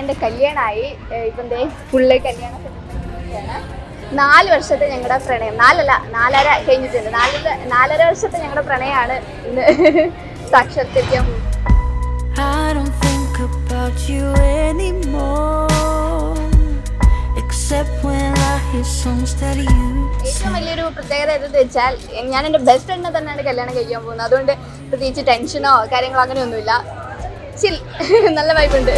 ഞങ്ങളുടെ കല്യാണമായി ഏഹ് ഇപ്പം ദേ ഫുള്ള് കല്യാണ സെലിബ്രേഷനൊക്കെയാണ് നാല് വർഷത്തെ ഞങ്ങളുടെ പ്രണയം നാലല്ല നാലര കഴിഞ്ഞിട്ടുണ്ട് നാലര നാലര വർഷത്തെ ഞങ്ങളുടെ പ്രണയമാണ് ഇന്ന് സാക്ഷാത്കരിക്കാൻ പോകുന്നത് I don't think about you anymore. Except when I hear songs that you ഏറ്റവും വലിയൊരു പ്രത്യേകത എന്തെന്ന് വെച്ചാൽ ഞാൻ എൻ്റെ ബെസ്റ്റ് ഫ്രണ്ടിനെ തന്നെയാണ് കല്യാണം കഴിക്കാൻ പോകുന്നത് അതുകൊണ്ട് പ്രത്യേകിച്ച് ടെൻഷനോ കാര്യങ്ങളോ അങ്ങനെയൊന്നുമില്ല ചിൽ നല്ല വൈബുണ്ട്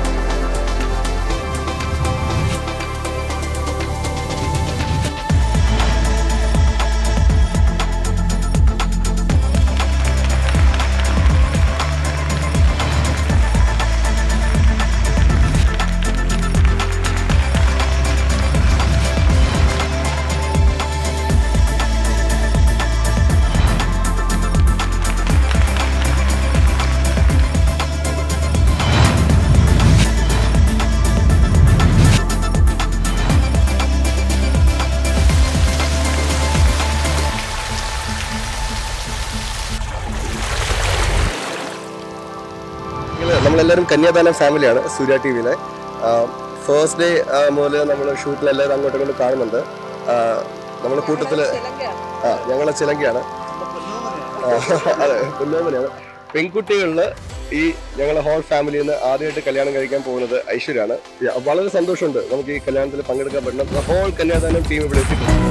ഞങ്ങള് നമ്മളെല്ലാവരും കന്യാദാനം ഫാമിലിയാണ് സൂര്യ ടി വിയിലെ ഫസ്റ്റ് ഡേ മുതൽ നമ്മൾ ഷൂട്ടിലെല്ലാവരും അങ്ങോട്ടും ഇങ്ങോട്ടും കാണുന്നുണ്ട് നമ്മൾ കൂട്ടത്തില് ആ ഞങ്ങളെ ചിലങ്കയാണ് ആ, അതെ പൊന്നോമനയാണ് പെൺകുട്ടികളില് ഈ ഞങ്ങളെ ഹോൾ ഫാമിലിയിൽ നിന്ന് ആദ്യമായിട്ട് കല്യാണം കഴിക്കാൻ പോകുന്നത് ഐശ്വര്യാണ് Yeah, വളരെ സന്തോഷമുണ്ട് നമുക്ക് ഈ കല്യാണത്തിൽ പങ്കെടുക്കാൻ പറ്റണം ഹോൾ കന്യാദാനം ടീം ഇവിടെ എത്തിയിട്ടുണ്ട്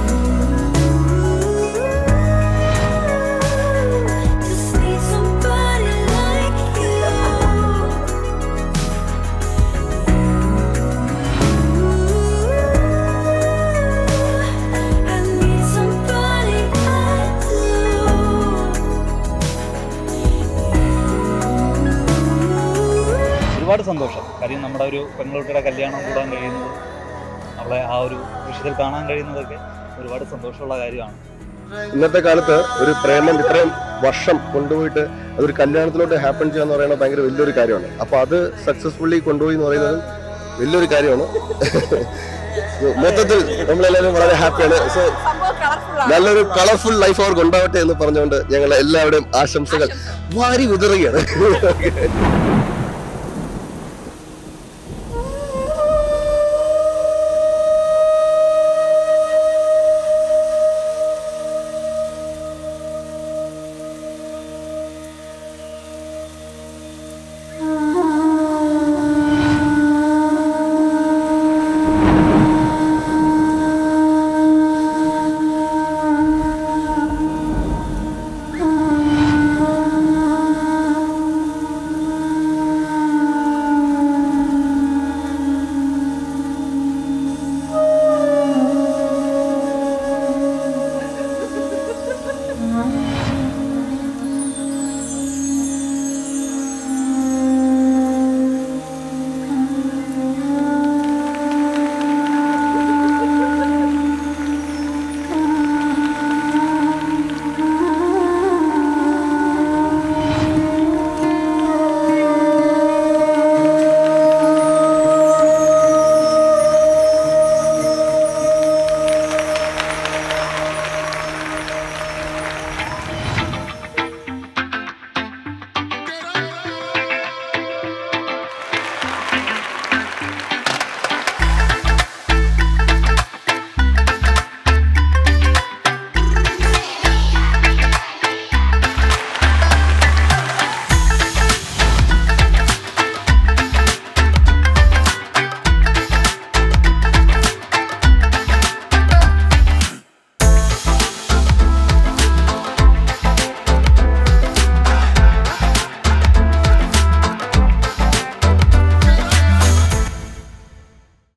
just need somebody like you. I need somebody like you. ഒരുപാട് സന്തോഷം കാര്യം നമ്മുടെ ഒരു പെൺകുട്ടിയുടെ കല്യാണം കൂടാൻ കഴിയുന്നത് നമ്മളെ ആ ഒരു വിഷയത്തിൽ കാണാൻ കഴിയുന്നതൊക്കെ ഒരുപാട് സന്തോഷമുള്ള കാര്യമാണ് ഇന്നത്തെ കാലത്ത് ഒരു പ്രേമം ഇത്രയും വർഷം കൊണ്ടുപോയിട്ട് അതൊരു കല്യാണത്തിലോട്ട് ഹാപ്പൻ ചെയ്യുക എന്ന് പറയുന്നത് ഭയങ്കര വലിയൊരു കാര്യമാണ് അപ്പൊ അത് സക്സസ്ഫുള്ളി കൊണ്ടുപോയി എന്ന് പറയുന്നത് വലിയൊരു കാര്യമാണ് മൊത്തത്തിൽ നമ്മളെല്ലാവരും വളരെ ഹാപ്പിയാണ് സോ നല്ലൊരു കളർഫുൾ ലൈഫ് അവർക്ക് ഉണ്ടാവട്ടെ എന്ന് പറഞ്ഞുകൊണ്ട് ഞങ്ങൾ എല്ലാവരുടെയും ആശംസകൾ വാരി വിതറുകയാണ്